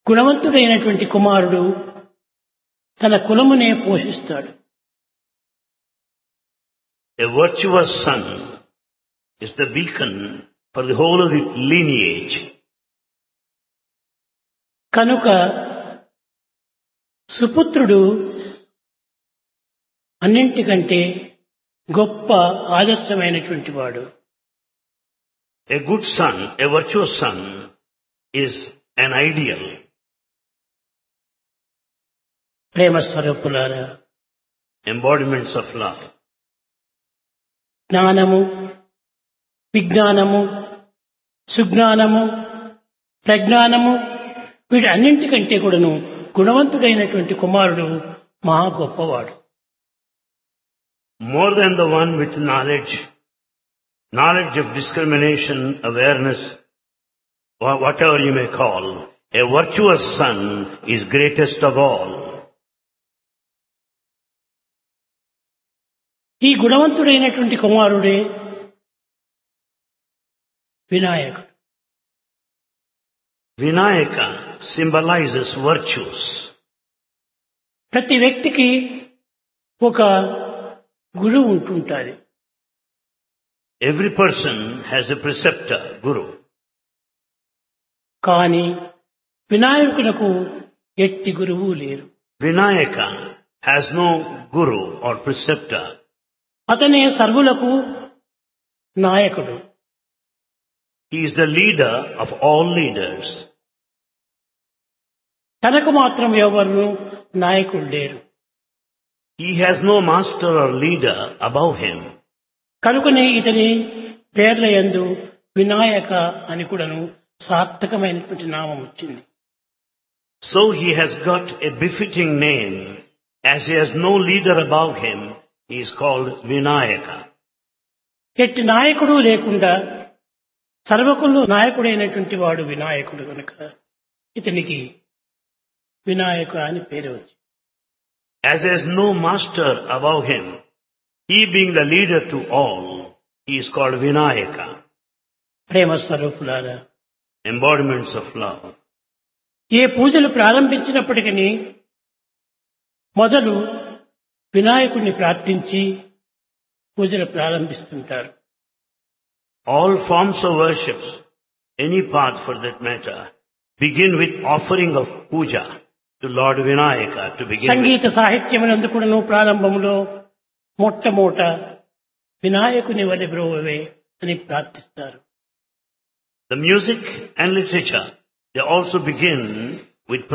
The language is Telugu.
గుణవంతుడైనటువంటి కుమారుడు తన కులమునే పోషిస్తాడు A virtuous son is the beacon for the whole of the lineage. కనుక సుపుత్రుడు అన్నింటికంటే గొప్ప ఆదర్శమైనటువంటి వాడు A good son, a virtuous son, is an ideal. ప్రేమ స్వరూపులారా embodiments of love. జ్ఞానము విజ్ఞానము సుజ్ఞానము ప్రజ్ఞానము వీటన్నింటికంటే కూడాను గుణవంతుడైనటువంటి కుమారుడు మహా గొప్పవాడు More than the one with knowledge, knowledge of discrimination, awareness, or whatever you may call, a virtuous son is greatest of all. ఈ గుణవంతుడైనటువంటి కుమారుడే వినాయకుడు Vinayaka symbolizes virtues. ప్రతి వ్యక్తికి ఒక గురువు ఉంటుంటారు Every person has a preceptor, guru. కానీ వినాయకునకు ఎట్టి గురువు లేరు Vinayaka has no guru or preceptor. అతనే సర్వులకు నాయకుడు He is the leader of all leaders. తనకు మాత్రం ఎవరు నాయకుడు లేరు He has no master or leader above him. కనుకనే ఇతని పేర్ల యందు వినాయక అని కూడాను సార్థకమైనటువంటి నామం వచ్చింది So he has got a befitting name. As he has no leader above him, he is called Vinayaka. ఎట్టి నాయకుడు లేకుండా సర్వకులు నాయకుడైనటువంటి వాడు వినాయకుడు కనుక ఇతనికి వినాయక అని పేరు వచ్చింది As he has no master above him, he being the leader to all, he is called Vinayaka, ప్రేమ స్వరూపులారా embodiments of love. ఏ పూజలు ప్రారంభించినప్పటికీ మొదలు వినాయకుడిని ప్రార్థించి పూజలు ప్రారంభిస్తుంటారు All forms of worships, any path for that matter, begin with offering of puja to Lord Vinayaka to begin with. సంగీత సాహిత్యమునందు కూడాను ప్రారంభములో మొట్టమొదట వినాయకుని వలె బ్రోవే అని ప్రార్థిస్తారు The music and literature, they also begin with